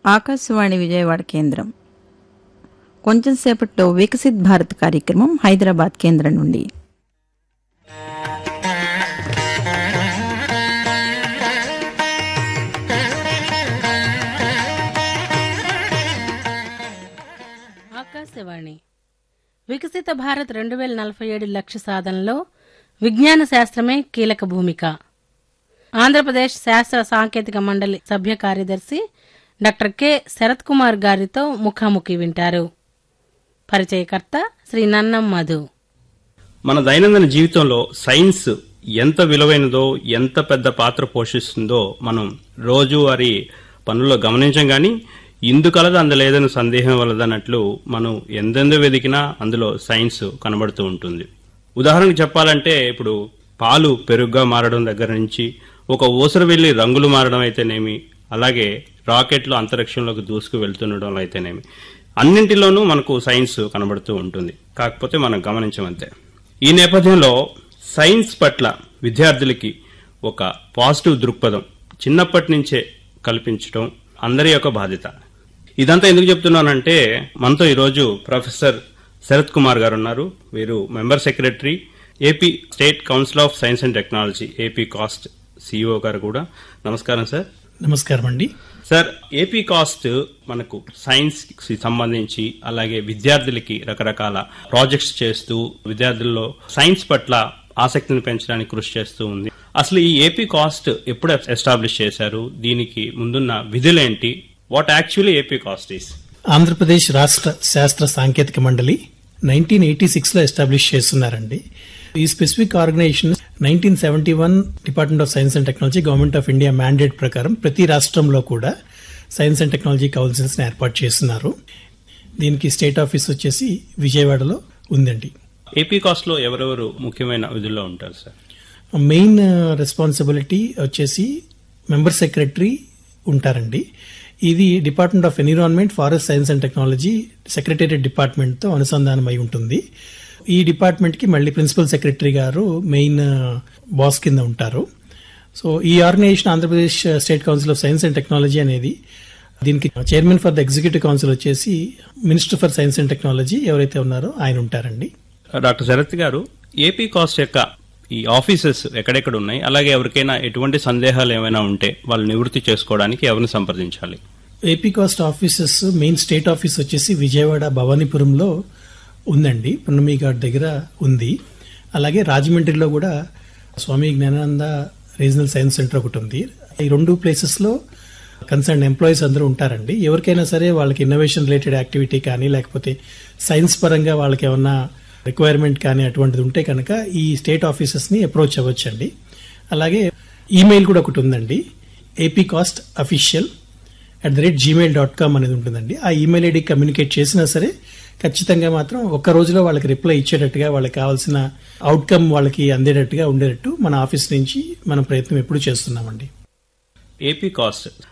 ఆకాశవాణి విజయవాడ కేంద్రం కొంచెం సేపట్లో వికసిత్ భారత్ కార్యక్రమం హైదరాబాద్ కేంద్రం నుండి ఆకాశవాణి వికసిత భారత్ రెండు వేల నలభై ఏడు లక్ష్య సాధనలో విజ్ఞాన శాస్త్రమే కీలక భూమిక ఆంధ్రప్రదేశ్ శాస్త్ర సాంకేతిక మండలి సభ్య కార్యదర్శి డాక్టర్ కె శరత్ కుమార్ గారితో ముఖాముఖి వింటారు పరిచయకర్త శ్రీ నన్నం మధు మన దైనందిన జీవితంలో సైన్స్ ఎంత విలువైనదో ఎంత పెద్ద పాత్ర పోషిస్తుందో మనం రోజువారీ పనుల్లో గమనించం గాని ఇందు కలదు అందలేదని సందేహం వలదన్నట్లు మనం ఎందెందో వెతికినా అందులో సైన్స్ కనబడుతూ ఉంటుంది ఉదాహరణకు చెప్పాలంటే ఇప్పుడు పాలు పెరుగుగా మారడం దగ్గర నుంచి ఒక ఊసర వెళ్లి రంగులు మారడం అయితేనేమి అలాగే రాకెట్లు అంతరిక్షంలోకి దూసుకు వెళ్తుండడం అయితేనేమి అన్నింటిలోనూ మనకు సైన్స్ కనబడుతూ ఉంటుంది కాకపోతే మనం గమనించమంతే ఈ నేపథ్యంలో సైన్స్ పట్ల విద్యార్థులకి ఒక పాజిటివ్ దృక్పథం చిన్నప్పటి నుంచే కల్పించడం అందరి యొక్క బాధ్యత ఇదంతా ఎందుకు చెప్తున్నానంటే మనతో ఈరోజు ప్రొఫెసర్ శరత్ కుమార్ గారు ఉన్నారు వీరు member secretary AP state council of science and technology AP COST CEO గారు కూడా నమస్కారం సార్ నమస్కారం అండి సార్ ఏపీ కాస్ట్ మనకు సైన్స్ కి సంబంధించి అలాగే విద్యార్థులకి రకరకాల ప్రాజెక్ట్స్ చేస్తూ విద్యార్థుల్లో సైన్స్ పట్ల ఆసక్తిని పెంచడానికి కృషి చేస్తూ ఉంది అసలు ఈ ఏపీ కాస్ట్ ఎప్పుడు ఎస్టాబ్లిష్ చేశారు దీనికి ముందున్న విధులేంటి what actually AP COST is Andhra Pradesh రాష్ట్ర శాస్త్ర సాంకేతిక మండలి నైన్టీన్ ఎయిటీ సిక్స్ లో ఎస్టాబ్లిష్ చేస్తున్నారండి ఈ specific organisation nineteen seventy one department of science and technology government of India mandate ప్రకారం ప్రతి రాష్ట్రంలో కూడా సైన్స్ అండ్ టెక్నాలజీ కౌన్సిల్స్ ని ఏర్పాటు చేస్తున్నారు దీనికి స్టేట్ ఆఫీస్ వచ్చేసి విజయవాడలో ఉందండి ఏపీ కాస్ట్ లో ఎవరెవరు ముఖ్యమైన విధుల్లో ఉంటారు సార్ మెయిన్ రెస్పాన్సిబిలిటీ వచ్చేసి మెంబర్ సెక్రటరీ ఉంటారండి ఇది department of environment forest science and technology secretariat department తో అనుసంధానమై ఉంటుంది ఈ డిపార్ట్మెంట్ కి మళ్ళీ ప్రిన్సిపల్ సెక్రటరీ గారు మెయిన్ బాస్ కింద ఉంటారు సో ఈ organisation Andhra Pradesh state council of science and technology అనేది దీనికి chairman for the executive council వచ్చేసి minister for science and technology ఎవరైతే ఉన్నారో ఆయన ఉంటారండి డాక్టర్ శరత్ గారు ఏపీ కాస్ట్ యొక్క ఈ ఆఫీసెస్ ఎక్కడెక్కడ ఉన్నాయి అలాగే ఎవరికైనా ఎటువంటి సందేహాలు ఏమైనా ఉంటే వాళ్ళు నివృత్తి చేసుకోవడానికి ఎవరిని సంప్రదించాలి AP COST offices main state office వచ్చేసి విజయవాడ భవానీపురంలో ఉందండి పున్నమి ఘాట్ దగ్గర ఉంది అలాగే రాజమండ్రిలో కూడా Swami Jnanananda regional science centre ఒకటి ఉంది ఈ రెండు ప్లేసెస్ లో కన్సర్న్ ఎంప్లాయీస్ అందరూ ఉంటారండి ఎవరికైనా సరే వాళ్ళకి ఇన్నోవేషన్ రిలేటెడ్ యాక్టివిటీ కానీ లేకపోతే సైన్స్ పరంగా వాళ్ళకి ఏమన్నా రిక్వైర్మెంట్ కానీ అటువంటిది ఉంటే కనుక ఈ స్టేట్ ఆఫీసెస్ ని అప్రోచ్ అవ్వచ్చండి అలాగే ఈమెయిల్ కూడా ఒకటి ఉందండి AP COST official at the rate Gmail dot com అనేది ఉంటుందండి ఆ ఈమెయిల్ ఐడి కమ్యూనికేట్ చేసినా సరే ఖచ్చితంగా మాత్రం ఒక్క రోజులో వాళ్ళకి రిప్లై ఇచ్చేటట్టుగా వాళ్ళకి కావాల్సిన అవుట్కమ్ వాళ్ళకి అందేటట్టుగా ఉండేటట్టు మన ఆఫీస్ నుంచి మన ప్రయత్నం ఎప్పుడు చేస్తున్నామండి ఏపీ కాస్ట్